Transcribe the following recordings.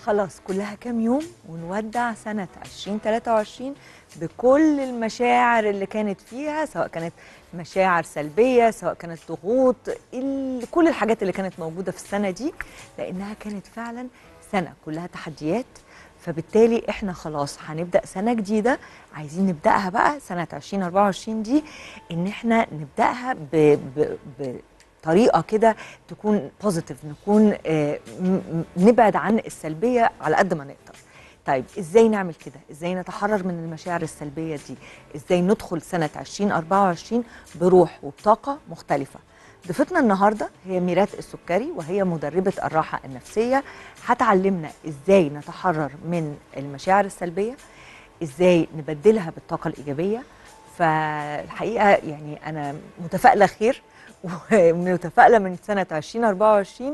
خلاص كلها كام يوم ونودع سنة 2023 بكل المشاعر اللي كانت فيها سواء كانت مشاعر سلبية سواء كانت ضغوط ال- كل الحاجات اللي كانت موجودة في السنة دي لأنها كانت فعلا سنة كلها تحديات فبالتالي احنا خلاص هنبدا سنه جديده عايزين نبداها بقى سنه 2024 دي ان احنا نبداها ب ب بطريقه كده تكون بوزيتيف نكون آه، م- م- نبعد عن السلبيه على قد ما نقدر طيب ازاي نعمل كده ازاي نتحرر من المشاعر السلبيه دي ازاي ندخل سنه 2024 بروح وبطاقه مختلفه ضيفتنا النهارده هي ميرات السكري وهي مدربه الراحه النفسيه هتعلمنا ازاي نتحرر من المشاعر السلبيه ازاي نبدلها بالطاقه الايجابيه فالحقيقه يعني انا متفائله خير ومتفائله من سنه 2024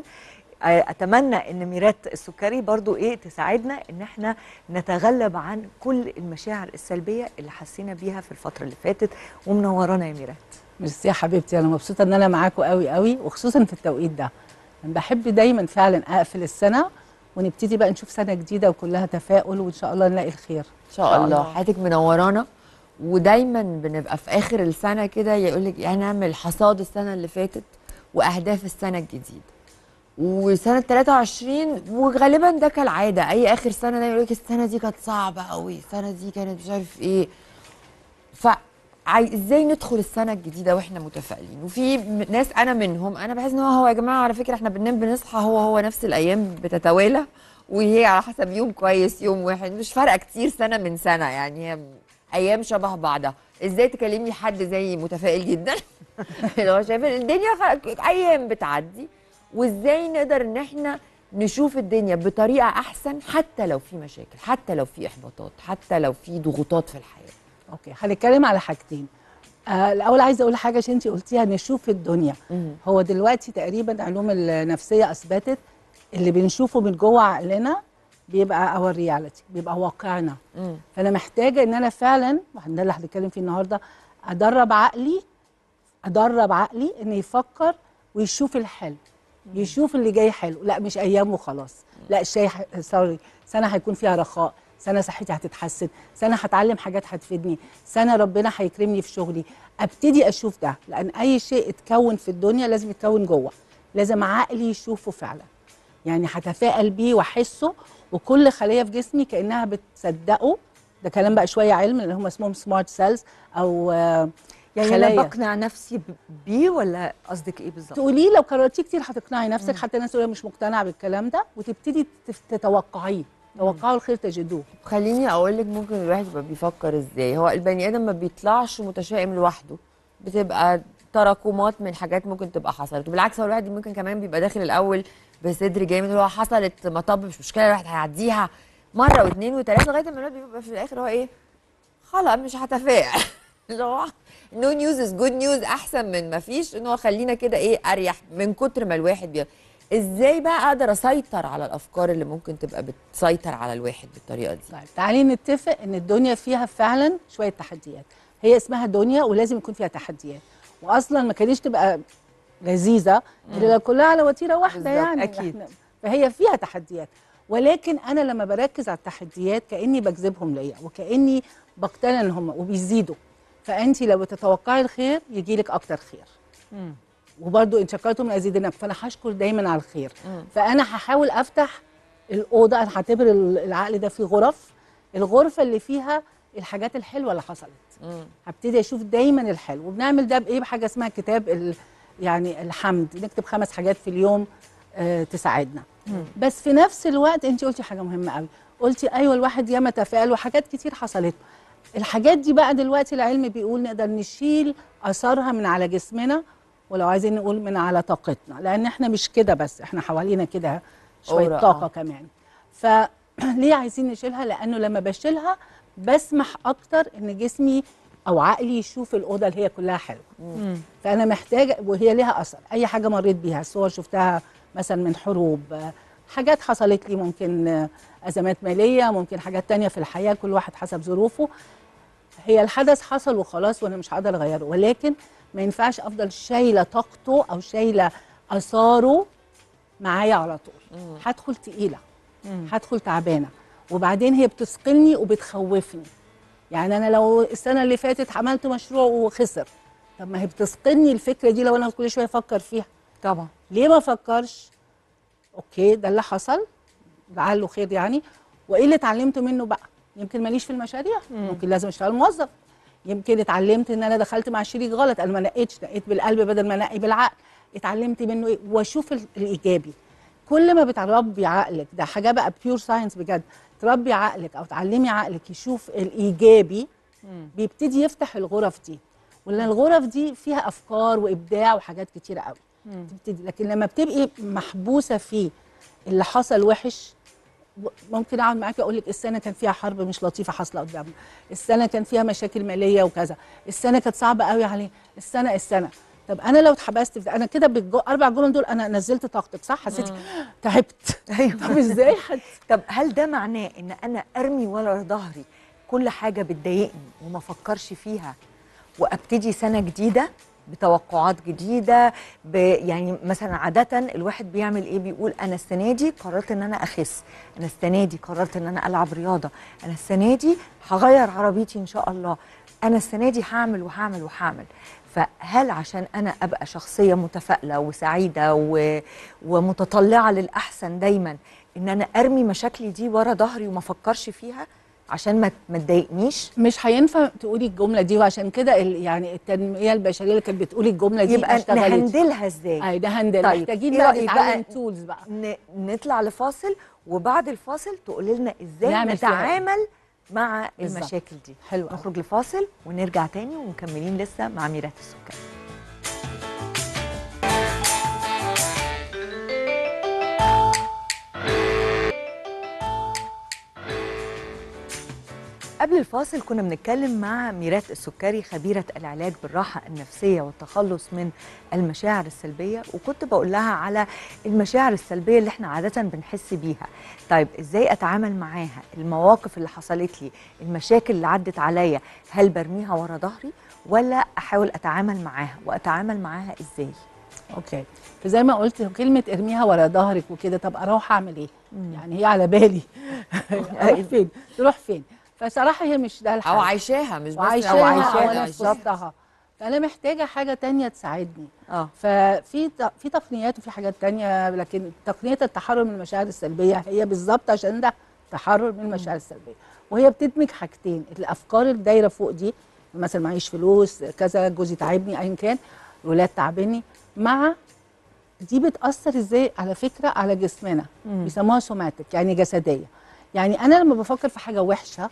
اتمنى ان ميرات السكري برضو ايه تساعدنا ان احنا نتغلب عن كل المشاعر السلبيه اللي حسينا بيها في الفتره اللي فاتت ومنورانا يا ميرات ميرسي يا حبيبتي انا مبسوطه ان انا معاكم قوي قوي وخصوصا في التوقيت ده انا بحب دايما فعلا اقفل السنه ونبتدي بقى نشوف سنه جديده وكلها تفاؤل وان شاء الله نلاقي الخير ان شاء الله حياتك منورانا ودايما بنبقى في اخر السنه كده يقول لك هنعمل حصاد السنه اللي فاتت واهداف السنه الجديده وسنه 23 وغالبا ده كالعاده اي اخر سنه ده يقول لك السنه دي كانت صعبه قوي السنه دي كانت مش عارف ايه ف عاي- ازاي ندخل السنه الجديده واحنا متفائلين وفي م- ناس انا منهم انا بحس ان هو هو يا جماعه على فكره احنا بننام بنصحى هو هو نفس الايام بتتوالى وهي على حسب يوم كويس يوم واحد مش فارقه كتير سنه من سنه يعني هي ايام شبه بعضها ازاي تكلمني حد زي متفائل جدا اللي هو شايف إن الدنيا خ- ايام بتعدي وازاي نقدر ان احنا نشوف الدنيا بطريقه احسن حتى لو في مشاكل حتى لو في احباطات حتى لو في ضغوطات في الحياه اوكي هنتكلم على حاجتين آه الاول عايزه اقول حاجه عشان انت قلتيها نشوف الدنيا مم. هو دلوقتي تقريبا علوم النفسيه اثبتت اللي بنشوفه من جوه عقلنا بيبقى اور رياليتي بيبقى واقعنا مم. فانا محتاجه ان انا فعلا وده اللي هنتكلم فيه النهارده ادرب عقلي ادرب عقلي ان يفكر ويشوف الحلو يشوف اللي جاي حلو لا مش ايام وخلاص لا الشاي ح... سوري سنه هيكون فيها رخاء سنه صحتي هتتحسن سنه هتعلم حاجات هتفيدني سنه ربنا هيكرمني في شغلي ابتدي اشوف ده لان اي شيء اتكون في الدنيا لازم يتكون جوه لازم عقلي يشوفه فعلا يعني هتفائل بيه واحسه وكل خليه في جسمي كانها بتصدقه ده كلام بقى شويه علم اللي هم اسمهم سمارت سيلز او آه، يعني خلايا. انا بقنع نفسي ب- بيه ولا قصدك ايه بالظبط تقوليه لو كررتيه كتير هتقنعي نفسك حتى الناس تقول مش مقتنعه بالكلام ده وتبتدي تف- تتوقعيه توقعوا الخير تجدوه خليني اقول لك ممكن الواحد يبقى بيفكر ازاي هو البني ادم ما بيطلعش متشائم لوحده بتبقى تراكمات من حاجات ممكن تبقى حصلت وبالعكس هو الواحد ممكن كمان بيبقى داخل الاول بصدر جامد اللي هو حصلت مطب مش مشكله الواحد هيعديها مره واثنين وثلاثه لغايه ما الواحد بيبقى في الاخر هو ايه خلاص مش هتفائل اللي هو نو نيوز از جود نيوز احسن من ما فيش ان هو خلينا كده ايه اريح من كتر ما الواحد بي... ازاي بقى اقدر اسيطر على الافكار اللي ممكن تبقى بتسيطر على الواحد بالطريقه دي طيب تعالي نتفق ان الدنيا فيها فعلا شويه تحديات هي اسمها دنيا ولازم يكون فيها تحديات واصلا ما كانتش تبقى لذيذه الا لو كلها على وتيره واحده بالظبط، يعني أكيد. إحنا- فهي فيها تحديات ولكن انا لما بركز على التحديات كاني بجذبهم ليا وكاني بقتنع ان هم وبيزيدوا فانت لو بتتوقعي الخير يجي لك اكتر خير مم. وبرضو ان شكرتم لازيدنكم فانا هشكر دايما على الخير مم. فانا هحاول افتح الاوضه انا هعتبر ال- العقل ده فيه غرف الغرفه اللي فيها الحاجات الحلوه اللي حصلت مم. هبتدي اشوف دايما الحلو وبنعمل ده بايه بحاجه اسمها كتاب ال يعني الحمد نكتب خمس حاجات في اليوم آه تساعدنا بس في نفس الوقت انت قلتي حاجه مهمه قوي قلتي ايوه الواحد ياما تفائل وحاجات كتير حصلت له. الحاجات دي بقى دلوقتي العلم بيقول نقدر نشيل اثارها من على جسمنا ولو عايزين نقول من على طاقتنا لان احنا مش كده بس احنا حوالينا كده شويه أورا، طاقه آه. كمان فليه عايزين نشيلها لانه لما بشيلها بسمح اكتر ان جسمي او عقلي يشوف الاوضه اللي هي كلها حلوه مم. فانا محتاجه وهي ليها اثر اي حاجه مريت بيها صور شفتها مثلا من حروب آه، حاجات حصلت لي ممكن آه، ازمات ماليه ممكن حاجات تانية في الحياه كل واحد حسب ظروفه هي الحدث حصل وخلاص وانا مش هقدر اغيره ولكن ما ينفعش افضل شايله طاقته او شايله اثاره معايا على طول هدخل تقيله هدخل تعبانه وبعدين هي بتثقلني وبتخوفني يعني انا لو السنه اللي فاتت عملت مشروع وخسر طب ما هي بتثقلني الفكره دي لو انا كل شويه افكر فيها طبعا ليه ما افكرش اوكي ده اللي حصل لعله خير يعني وايه اللي اتعلمته منه بقى يمكن ماليش في المشاريع ممكن لازم اشتغل موظف يمكن اتعلمت ان انا دخلت مع شريك غلط انا ما نقيتش نقيت بالقلب بدل ما انقي بالعقل اتعلمت منه ايه واشوف ال- الايجابي كل ما بتربي عقلك ده حاجه بقى بيور ساينس بجد تربي عقلك او تعلمي عقلك يشوف الايجابي بيبتدي يفتح الغرف دي ولا الغرف دي فيها افكار وابداع وحاجات كتيره قوي تبتدي لكن لما بتبقي محبوسه في اللي حصل وحش و- ممكن اقعد معاكي اقول لك السنه كان فيها حرب مش لطيفه حاصله قدامنا السنه كان فيها مشاكل ماليه وكذا السنه كانت صعبه قوي عليه السنه السنه طب انا لو اتحبست في ده انا كده بالاربع جمل دول انا نزلت طاقتك صح حسيت تعبت ايوه طب ازاي حت... طب هل ده معناه ان انا ارمي ورا ظهري كل حاجه بتضايقني وما افكرش فيها وابتدي سنه جديده بتوقعات جديده ب... يعني مثلا عاده الواحد بيعمل ايه بيقول انا السنه دي قررت ان انا اخس انا السنه دي قررت ان انا العب رياضه انا السنه دي هغير عربيتي ان شاء الله انا السنه دي هعمل وهعمل وهعمل فهل عشان انا ابقى شخصيه متفائله وسعيده و... ومتطلعه للاحسن دايما ان انا ارمي مشاكلي دي ورا ظهري وما افكرش فيها عشان ما ما تضايقنيش مش هينفع تقولي الجمله دي وعشان كده ال- يعني التنميه البشريه اللي كانت بتقولي الجمله دي ما يبقى اشتغلتش. نهندلها ازاي اي ده هندل طيب، محتاجين إيه بقى رأيك بقى نتعلم تولز بقى ن... نطلع لفاصل وبعد الفاصل تقولي لنا ازاي نعمل فيها إيه؟ نتعامل مع بالظبط. المشاكل دي حلو أوي. نخرج لفاصل ونرجع تاني ومكملين لسه مع ميرات السكر قبل الفاصل كنا بنتكلم مع ميرات السكري خبيرة العلاج بالراحة النفسية والتخلص من المشاعر السلبية وكنت بقول لها على المشاعر السلبية اللي احنا عادة بنحس بيها طيب ازاي اتعامل معاها المواقف اللي حصلت لي المشاكل اللي عدت عليا هل برميها ورا ظهري ولا احاول اتعامل معاها واتعامل معاها ازاي اوكي فزي ما قلت كلمه ارميها ورا ظهرك وكده طب اروح اعمل ايه يعني هي على بالي اروح فين تروح فين فصراحه هي مش ده الحل او عايشاها مش بس وعايشاها او او عايشاها انا في وسطها فانا محتاجه حاجه تانية تساعدني اه ففي ت- في تقنيات وفي حاجات تانية لكن تقنيه التحرر من المشاعر السلبيه هي بالظبط عشان ده تحرر من المشاعر السلبيه وهي بتدمج حاجتين الافكار اللي دايره فوق دي مثلا معيش فلوس كذا جوزي تعبني ايا كان الولاد تعبني مع دي بتاثر ازاي على فكره على جسمنا بيسموها سوماتيك يعني جسديه يعني انا لما بفكر في حاجه وحشه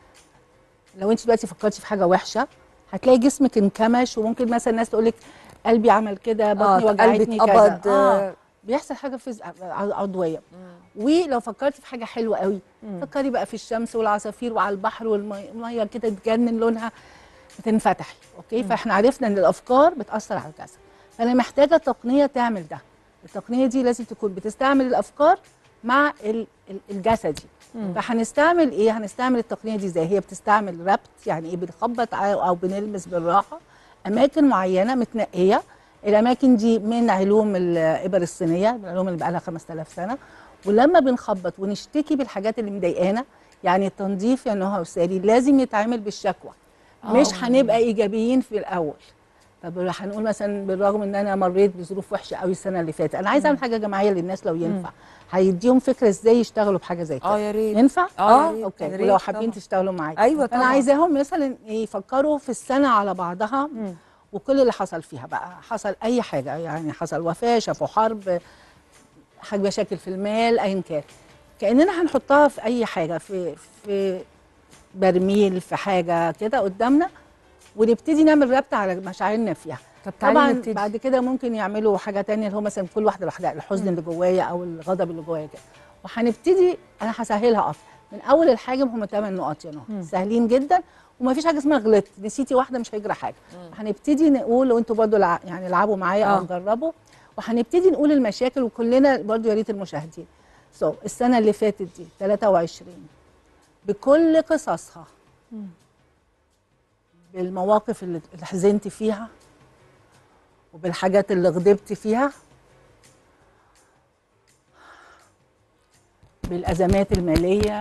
لو انت دلوقتي فكرتي في حاجه وحشه هتلاقي جسمك انكمش وممكن مثلا الناس تقول لك قلبي عمل كده بطني آه، وجعتني قلبي كذا اتقبض، آه. بيحصل حاجه في عضويه ولو فكرتي في حاجه حلوه قوي فكري بقى في الشمس والعصافير وعلى البحر والميه كده تجنن لونها بتنفتحي اوكي فاحنا عرفنا ان الافكار بتاثر على الجسد فانا محتاجه تقنيه تعمل ده التقنيه دي لازم تكون بتستعمل الافكار مع ال- ال- الجسدي فهنستعمل ايه هنستعمل التقنيه دي ازاي هي بتستعمل ربط يعني ايه بنخبط ع- او بنلمس بالراحه اماكن معينه متنقيه الاماكن دي من علوم الابر الصينيه من العلوم اللي بقى لها 5000 سنه ولما بنخبط ونشتكي بالحاجات اللي مضايقانا يعني التنظيف يا نهى وسالي لازم يتعامل بالشكوى مش هنبقى ايجابيين في الاول طب هنقول مثلا بالرغم ان انا مريت بظروف وحشه قوي السنه اللي فاتت انا عايزه اعمل حاجه جماعيه للناس لو ينفع هيديهم فكره ازاي يشتغلوا بحاجه زي كده اه يا ريت ينفع اه يا اوكي ريت ولو طبعاً. حابين تشتغلوا معايا أيوة انا طبعاً. عايزاهم مثلا يفكروا في السنه على بعضها وكل اللي حصل فيها بقى حصل اي حاجه يعني حصل وفاه شافوا حرب حاجه مشاكل في المال ايا كان كاننا هنحطها في اي حاجه في في برميل في حاجه كده قدامنا ونبتدي نعمل ربط على مشاعرنا فيها طب تعالي طبعا نبتدي. بعد كده ممكن يعملوا حاجه تانية اللي هو مثلا كل واحده لوحدها الحزن اللي جوايا او الغضب اللي جوايا كده وهنبتدي انا هسهلها اكتر من اول الحاجه هم ثمان نقط يا نهى سهلين جدا وما فيش حاجه اسمها غلطت نسيتي واحده مش هيجرى حاجه هنبتدي نقول وانتوا برضو لع... يعني العبوا معايا آه. او جربوا وهنبتدي نقول المشاكل وكلنا برضو يا ريت المشاهدين سو so, السنه اللي فاتت دي 23 بكل قصصها بالمواقف اللي اللي حزنت فيها وبالحاجات اللي غضبت فيها بالازمات الماليه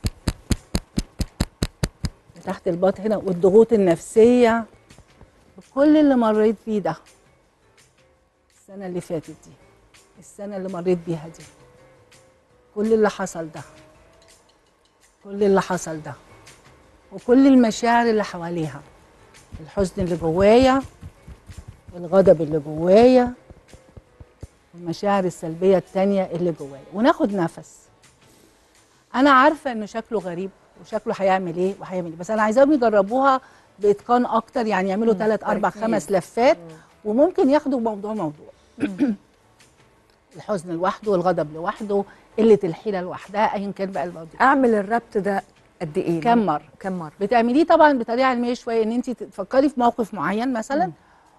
تحت الباط هنا والضغوط النفسيه بكل اللي مريت بيه ده السنه اللي فاتت دي السنه اللي مريت بيها دي كل اللي حصل ده كل اللي حصل ده وكل المشاعر اللي حواليها الحزن اللي جوايا والغضب اللي جوايا والمشاعر السلبية التانية اللي جوايا وناخد نفس أنا عارفة إنه شكله غريب وشكله هيعمل إيه وهيعمل إيه بس أنا عايزاهم يجربوها بإتقان أكتر يعني يعملوا ثلاث أربع تركيز. خمس لفات وممكن ياخدوا موضوع موضوع الحزن لوحده والغضب لوحده قلة الحيلة لوحدها أيا كان بقى الموضوع اعمل الربط ده قد ايه كم مرة كم مره بتعمليه طبعا بطريقه علميه شويه ان انت تفكري في موقف معين مثلا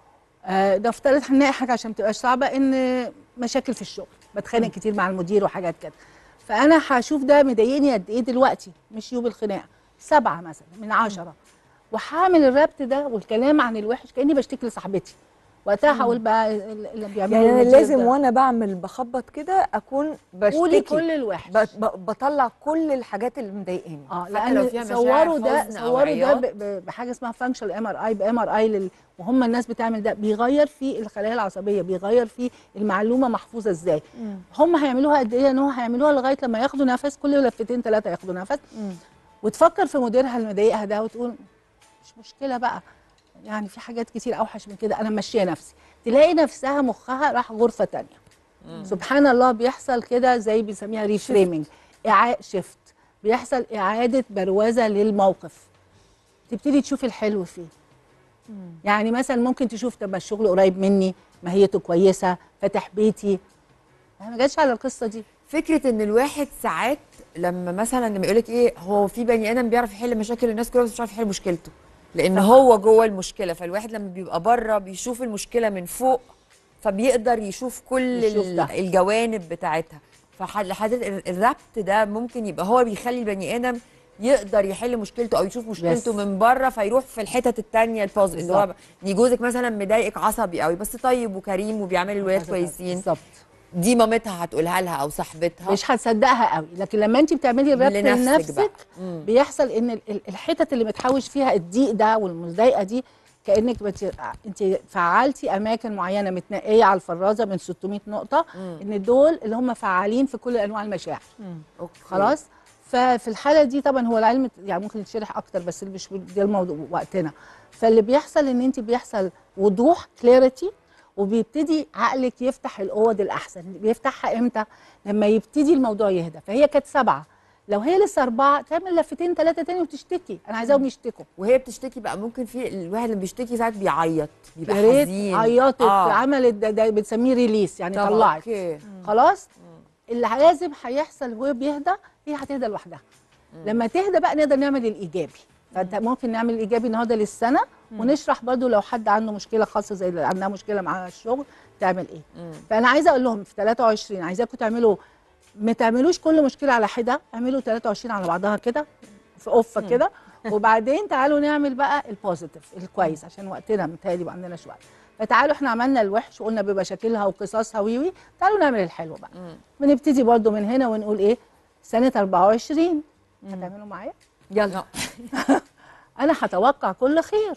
آه ده افترض هنلاقي حاجه عشان ما تبقاش صعبه ان مشاكل في الشغل بتخانق كتير مع المدير وحاجات كده فانا هشوف ده مضايقني قد ايه دلوقتي مش يوم الخناقه سبعه مثلا من عشره وهعمل الربط ده والكلام عن الوحش كاني بشتكي لصاحبتي وقتها هقول بقى اللي بيعملوا يعني انا المدير لازم ده. وانا بعمل بخبط كده اكون قولي بشتكي كل الوحش ب- ب- بطلع كل الحاجات اللي مضايقاني اه حتى لو فيها لان مشاعر صوروا ده حزن أو صوروا ده عياط. ب- ب- بحاجه اسمها فانكشن ام ار اي بام ار اي لل... وهم الناس بتعمل ده بيغير في الخلايا العصبيه بيغير في المعلومه محفوظه ازاي هم هيعملوها قد ايه ان هو هيعملوها لغايه لما ياخدوا نفس كل لفتين ثلاثه ياخدوا نفس وتفكر في مديرها اللي مضايقها ده وتقول مش مشكله بقى يعني في حاجات كتير اوحش من كده انا ماشيه نفسي تلاقي نفسها مخها راح غرفه تانية سبحان الله بيحصل كده زي بيسميها ريفريمنج اعاده شيفت بيحصل اعاده بروزه للموقف تبتدي تشوف الحلو فيه يعني مثلا ممكن تشوف طب ما الشغل قريب مني ماهيته كويسه فاتح بيتي انا ما جاتش على القصه دي فكره ان الواحد ساعات لما مثلا لما يقولك ايه هو في بني ادم بيعرف يحل مشاكل الناس كلها بس مش عارف يحل مشكلته لان هو جوه المشكله فالواحد لما بيبقى بره بيشوف المشكله من فوق فبيقدر يشوف كل يشوف ال- ده. الجوانب بتاعتها فحضرتك الربط ده ممكن يبقى هو بيخلي البني ادم يقدر يحل مشكلته او يشوف مشكلته Yes. من بره فيروح في الحتت التانية البوزيتيف اللي هو بالظبط. إن جوزك مثلا مضايقك عصبي قوي بس طيب وكريم وبيعمل الولاد كويسين بالظبط دي مامتها هتقولها لها او صاحبتها مش هتصدقها قوي لكن لما انت بتعملي الربط لنفسك لنفسك بقى. مم. بيحصل ان ال- ال- الحتت اللي متحوش فيها الضيق ده والمضايقه دي كانك بت... انت فعلتي اماكن معينه متنقيه على الفرازه من 600 نقطه ان دول اللي هم فعالين في كل انواع المشاعر أوكي. خلاص ففي الحاله دي طبعا هو العلم يعني ممكن يتشرح اكتر بس اللي مش ده الموضوع وقتنا فاللي بيحصل ان انت بيحصل وضوح كلاريتي وبيبتدي عقلك يفتح الاوض الاحسن بيفتحها امتى لما يبتدي الموضوع يهدى فهي كانت سبعه لو هي لسه اربعه تعمل لفتين ثلاثه تاني وتشتكي انا عايزاهم يشتكوا وهي بتشتكي بقى ممكن في الواحد اللي بيشتكي ساعات بيعيط بيبقى يا ريت حزين عيطت آه. عملت ده, ده بنسميه ريليس يعني طب طلعت اوكي خلاص اللي لازم هيحصل وهي بيهدى هي هتهدى لوحدها لما تهدى بقى نقدر نعمل الايجابي فانت ممكن نعمل الايجابي النهارده للسنه ونشرح برضو لو حد عنده مشكله خاصه زي اللي عندها مشكله مع الشغل تعمل ايه فانا عايزه اقول لهم في 23 عايزاكم تعملوا ما تعملوش كل مشكله على حده اعملوا 23 على بعضها كده في قفه كده وبعدين تعالوا نعمل بقى البوزيتيف الكويس عشان وقتنا متهيألي يبقى عندنا شويه فتعالوا احنا عملنا الوحش وقلنا بمشاكلها وقصصها ويوي تعالوا نعمل الحلو بقى بنبتدي برضو من هنا ونقول ايه سنه 24 هتعملوا معايا يلا انا هتوقع كل خير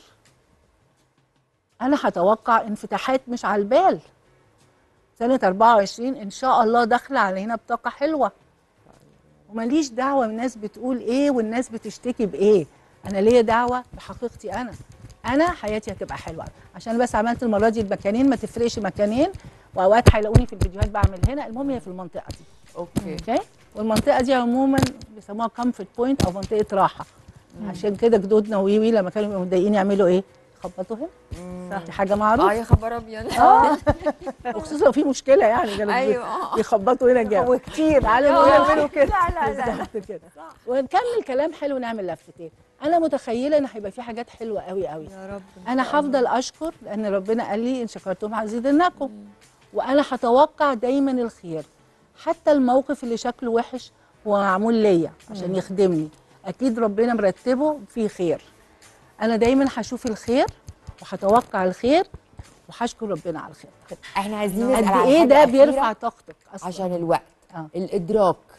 انا هتوقع انفتاحات مش على البال سنه 24 ان شاء الله داخله علينا بطاقه حلوه وماليش دعوه الناس بتقول ايه والناس بتشتكي بايه انا ليا دعوه بحقيقتي انا انا حياتي هتبقى حلوه عشان بس عملت المره دي المكانين ما تفرقش مكانين واوقات هيلاقوني في الفيديوهات بعمل هنا المهم هي في المنطقه دي اوكي اوكي والمنطقه دي عموما بيسموها كومفورت بوينت او منطقه راحه عشان كده جدودنا ويوي لما كانوا يبقوا متضايقين يعملوا ايه يخبطوا هنا دي حاجه اه معروفه يا خبر ابيض اه وخصوصا لو في مشكله يعني كانوا ايوه آه. يخبطوا هنا جامد وكتير تعالوا آه، نقول يعملوا كده لا لا لا بالظبط كده ونكمل كلام حلو نعمل لفتين انا متخيله ان هيبقى في حاجات حلوه قوي قوي يا رب انا هفضل اشكر لان ربنا قال لي ان شكرتم هزيدنكم وانا هتوقع دايما الخير حتى الموقف اللي شكله وحش هو معمول ليا عشان يخدمني اكيد ربنا مرتبه فيه خير انا دايما هشوف الخير وهتوقع الخير وهشكر ربنا على الخير احنا عايزين نسال قد على ايه حاجة ده أخيرة بيرفع طاقتك اصلا عشان الوقت آه. الادراك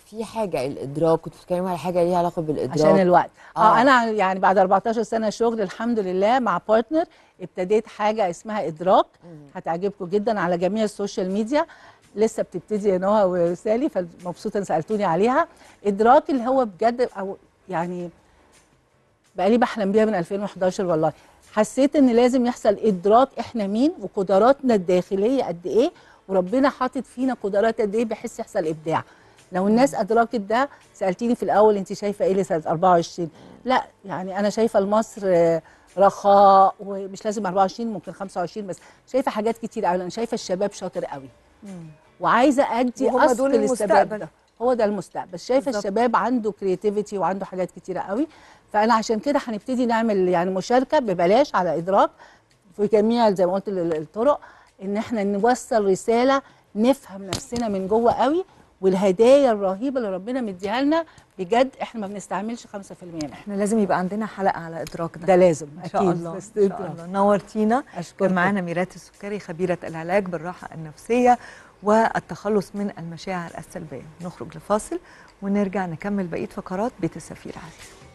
في حاجه الادراك كنتوا بتتكلموا على حاجه ليها علاقه بالادراك عشان الوقت اه, آه. آه انا يعني بعد 14 سنه شغل الحمد لله مع بارتنر ابتديت حاجه اسمها ادراك هتعجبكم جدا على جميع السوشيال ميديا لسه بتبتدي يا نهى وسالي فمبسوطه ان سالتوني عليها ادراك اللي هو بجد او يعني بقالي بحلم بيها من 2011 والله حسيت ان لازم يحصل ادراك احنا مين وقدراتنا الداخليه قد ايه وربنا حاطط فينا قدرات قد ايه بحيث يحصل ابداع لو الناس ادركت ده سالتيني في الاول انت شايفه ايه لسنه 24 لا يعني انا شايفه لمصر آه، رخاء ومش لازم 24 ممكن 25 بس شايفه حاجات كتير قوي انا شايفه الشباب شاطر قوي وعايزه ادي وهم اصل دول للشباب المستقبل. ده هو ده المستقبل شايفه بالظبط. الشباب عنده كرياتيفيتي وعنده حاجات كتيره قوي فانا عشان كده هنبتدي نعمل يعني مشاركه ببلاش على ادراك في جميع زي ما قلت ال- ال- الطرق ان احنا نوصل رساله نفهم نفسنا من جوه قوي والهدايا الرهيبه اللي ربنا مديها لنا بجد احنا ما بنستعملش 5% منها احنا لازم يبقى عندنا حلقه على ادراك ده ده لازم ان شاء أكيد. الله بس ان شاء إدراك. الله نورتينا أشكرك. كان معانا ميرات السكري خبيره العلاج بالراحه النفسيه والتخلص من المشاعر السلبيه نخرج لفاصل ونرجع نكمل بقيه فقرات بيت السفير علي